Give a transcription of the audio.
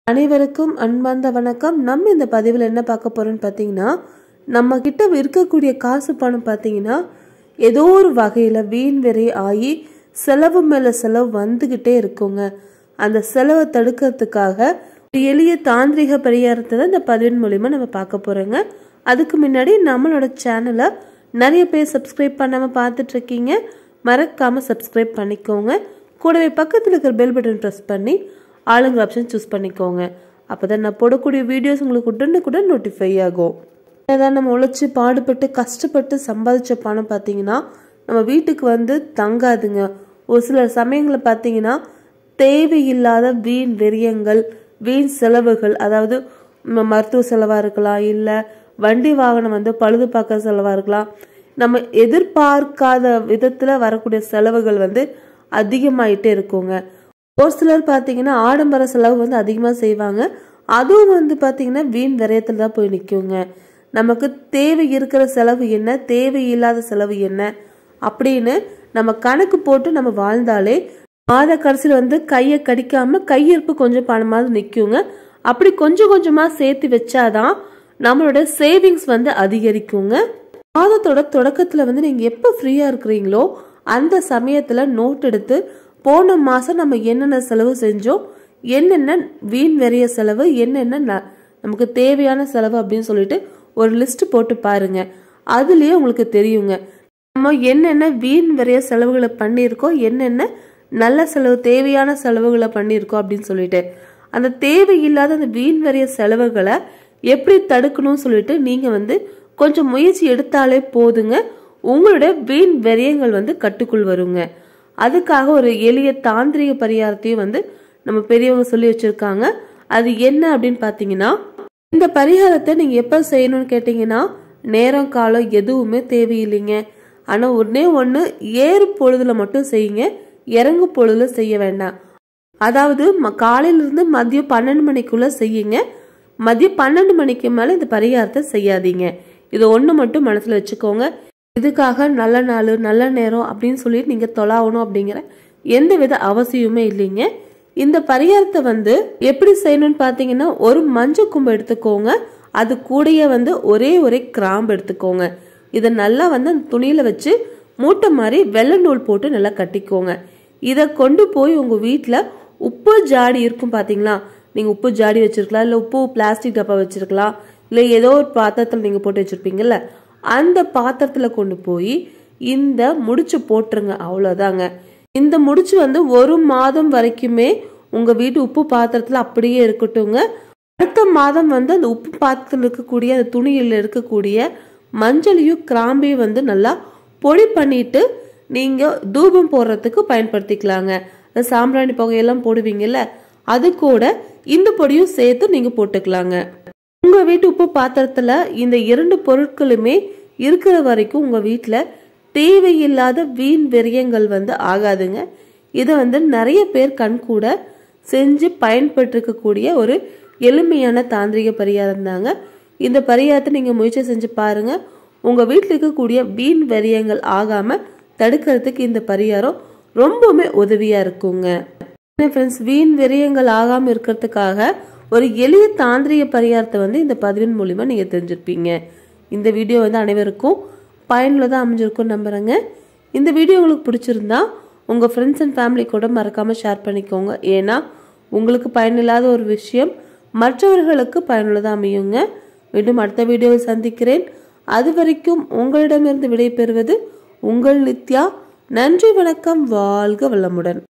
அனைவருக்கும் அன்பார்ந்த வணக்கம் நம்ம இந்த பதிவில் என்ன பார்க்க போறோம்னு பார்த்தீங்கன்னா நம்ம கிட்ட இருக்கக்கூடிய காசு பணம் பார்த்தீங்கன்னா ஏதோ ஒரு வகையில் வீண் விரை ஆகி செலவு மேலே செலவு வந்துக்கிட்டே இருக்குங்க அந்த செலவை தடுக்கிறதுக்காக ஒரு எளிய தாந்திரிக பரிகாரத்தை தான் இந்த பதிவின் மூலிமா நம்ம பார்க்க போறோங்க அதுக்கு முன்னாடி நம்மளோட சேனலை நிறைய பேர் சப்ஸ்கிரைப் பண்ணாமல் பார்த்துட்டு இருக்கீங்க மறக்காம சப்ஸ்கிரைப் பண்ணிக்கோங்க கூடவே பக்கத்தில் இருக்கிற பெல் பட்டன் ப்ரெஸ் பண்ணி ஆளுங்கிற ஆப்ஷன் சூஸ் பண்ணிக்கோங்க அப்போ தான் நான் போடக்கூடிய வீடியோஸ் உங்களுக்கு உடனுக்குடன் நோட்டிஃபை ஆகும் ஏதாவது நம்ம உழைச்சி பாடுபட்டு கஷ்டப்பட்டு சம்பாதிச்ச பணம் பார்த்தீங்கன்னா நம்ம வீட்டுக்கு வந்து தங்காதுங்க ஒரு சில சமயங்களில் பார்த்தீங்கன்னா தேவையில்லாத வீண் வெறியங்கள் வீண் செலவுகள் அதாவது ம- மருத்துவ செலவாக இருக்கலாம் இல்லை வண்டி வாகனம் வந்து பழுது பார்க்க செலவாக இருக்கலாம் நம்ம எதிர்பார்க்காத விதத்தில் வரக்கூடிய செலவுகள் வந்து அதிகமாயிட்டே இருக்குங்க ஒரு சிலர் பார்த்தீங்கன்னா ஆடம்பர செலவு வந்து அதிகமாக செய்வாங்க அதுவும் வந்து பார்த்தீங்கன்னா வீண் விரயத்தில் தான் போய் நிற்குங்க நமக்கு தேவை இருக்கிற செலவு என்ன தேவையில்லாத செலவு என்ன அப்படின்னு நம்ம கணக்கு போட்டு நம்ம வாழ்ந்தாலே மாத கடைசியில் வந்து கையை கடிக்காம கையிருப்பு கொஞ்சம் பணமாவது நிற்குங்க அப்படி கொஞ்சம் கொஞ்சமாக சேர்த்து வச்சாதான் நம்மளோட சேவிங்ஸ் வந்து அதிகரிக்குங்க மாதத்தோட தொடக்கத்தில் வந்து நீங்கள் எப்போ ஃப்ரீயாக இருக்கிறீங்களோ அந்த சமயத்தில் நோட் எடுத்து போன மாதம் நம்ம என்னென்ன செலவு செஞ்சோம் என்னென்ன வீண் வெறிய செலவு என்னென்ன ந- நமக்கு தேவையான செலவு அப்படின்னு சொல்லிட்டு ஒரு லிஸ்ட் போட்டு பாருங்க அதுலயே உங்களுக்கு தெரியுங்க நம்ம என்னென்ன வீண் விரைய செலவுகளை பண்ணியிருக்கோம் என்னென்ன நல்ல செலவு தேவையான செலவுகளை பண்ணியிருக்கோம் அப்படின்னு சொல்லிட்டு அந்த தேவையில்லாத அந்த வீண் விரைய செலவுகளை எப்படி தடுக்கணும்னு சொல்லிட்டு நீங்க வந்து கொஞ்சம் முயற்சி எடுத்தாலே போதுங்க உங்களுடைய வீண் விரயங்கள் வந்து கட்டுக்குள் வருங்க அதுக்காக ஒரு எளிய தாந்திரிக பரிகாரத்தையும் வந்து நம்ம பெரியவங்க சொல்லி வச்சிருக்காங்க அது என்ன அப்படின்னு பார்த்தீங்கன்னா இந்த பரிகாரத்தை நீங்க எப்ப செய்யணும்னு கேட்டீங்கன்னா நேரம் காலம் எதுவுமே தேவையில்லைங்க ஆனா ஒண்ணே ஒண்ணு ஏறு பொழுதுல மட்டும் செய்யுங்க இறங்கு பொழுதுல செய்ய வேண்டாம் அதாவது ம- காலையில இருந்து மதியம் பன்னெண்டு மணிக்குள்ள செய்யுங்க மதியம் பன்னெண்டு மணிக்கு மேல இந்த பரிகாரத்தை செய்யாதீங்க இது ஒண்ணு மட்டும் மனசுல வச்சுக்கோங்க இதுக்காக நல்ல நாள் நல்ல நேரம் அப்படின்னு சொல்லிட்டு நீங்க தொலாவணும் அப்படிங்கிற எந்த வித அவசியமே இல்லைங்க இந்த பரிகாரத்தை வந்து எப்படி செய்யணும்னு பார்த்தீங்கன்னா ஒரு மஞ்சள் கும்பு எடுத்துக்கோங்க அது கூடயே வந்து ஒரே ஒரே கிராம்பு எடுத்துக்கோங்க இதை நல்லா வந்து அந்த துணியில வச்சு மூட்டை மாதிரி வெள்ளை நூல் போட்டு நல்லா கட்டிக்கோங்க இதை கொண்டு போய் உங்க வீட்டில் உப்பு ஜாடி இருக்கும் பாத்தீங்களா நீங்க உப்பு ஜாடி வச்சிருக்கலாம் இல்லை உப்பு பிளாஸ்டிக் டப்பா வச்சிருக்கலாம் இல்லை ஏதோ ஒரு பாத்திரத்தில் நீங்க போட்டு வச்சிருப்பீங்கல்ல அந்த பாத்திரத்துல கொண்டு போய் இந்த முடிச்சு போட்டுருங்க அவ்வளோதாங்க இந்த முடிச்சு வந்து ஒரு மாதம் வரைக்குமே உங்க வீட்டு உப்பு பாத்திரத்துல அப்படியே இருக்கட்டுங்க அடுத்த மாதம் வந்து அந்த உப்பு பாத்திரத்தில் இருக்கக்கூடிய அந்த துணியில் இருக்கக்கூடிய மஞ்சளையும் கிராம்பையும் வந்து நல்லா பொடி பண்ணிட்டு நீங்க தூபம் போடுறதுக்கு பயன்படுத்திக்கலாங்க அந்த சாம்பிராணி புகையெல்லாம் போடுவீங்கல்ல அது கூட இந்த பொடியும் சேர்த்து நீங்க போட்டுக்கலாங்க உங்க வீட்டு உப்பு பாத்திரத்துல இந்த இரண்டு பொருட்களுமே இருக்கிற வரைக்கும் உங்க வீட்ல தேவையில்லாத வீண் விரயங்கள் வந்து ஆகாதுங்க இதை வந்து நிறைய பேர் கண் கூட செஞ்சு பயன்பட்டிருக்கக்கூடிய ஒரு எளிமையான தாந்திரிக பரிகாரம் தாங்க இந்த பரிகாரத்தை நீங்க முயற்சி செஞ்சு பாருங்க உங்க வீட்டில் இருக்கக்கூடிய வீண் விரயங்கள் ஆகாம தடுக்கிறதுக்கு இந்த பரிகாரம் ரொம்பவுமே உதவியா இருக்குங்க ஃப்ரெண்ட்ஸ் வீண் விரயங்கள் ஆகாம இருக்கிறதுக்காக ஒரு எளிய தாந்திரிக பரிகாரத்தை வந்து இந்த பதிவின் மூலிமா நீங்க தெரிஞ்சிருப்பீங்க இந்த வீடியோ வந்து அனைவருக்கும் பயனுள்ளதாக அமைஞ்சிருக்கும் நம்புறேங்க இந்த வீடியோ உங்களுக்கு பிடிச்சிருந்தா உங்க ஃப்ரெண்ட்ஸ் அண்ட் ஃபேமிலி கூட மறக்காம ஷேர் பண்ணிக்கோங்க ஏன்னா உங்களுக்கு பயனில்லாத ஒரு விஷயம் மற்றவர்களுக்கு பயனுள்ளதாக அமையுங்க மீண்டும் அடுத்த வீடியோவில் சந்திக்கிறேன் அது வரைக்கும் உங்களிடமிருந்து விடைபெறுவது உங்கள் நித்யா நன்றி வணக்கம் வாழ்க வளமுடன்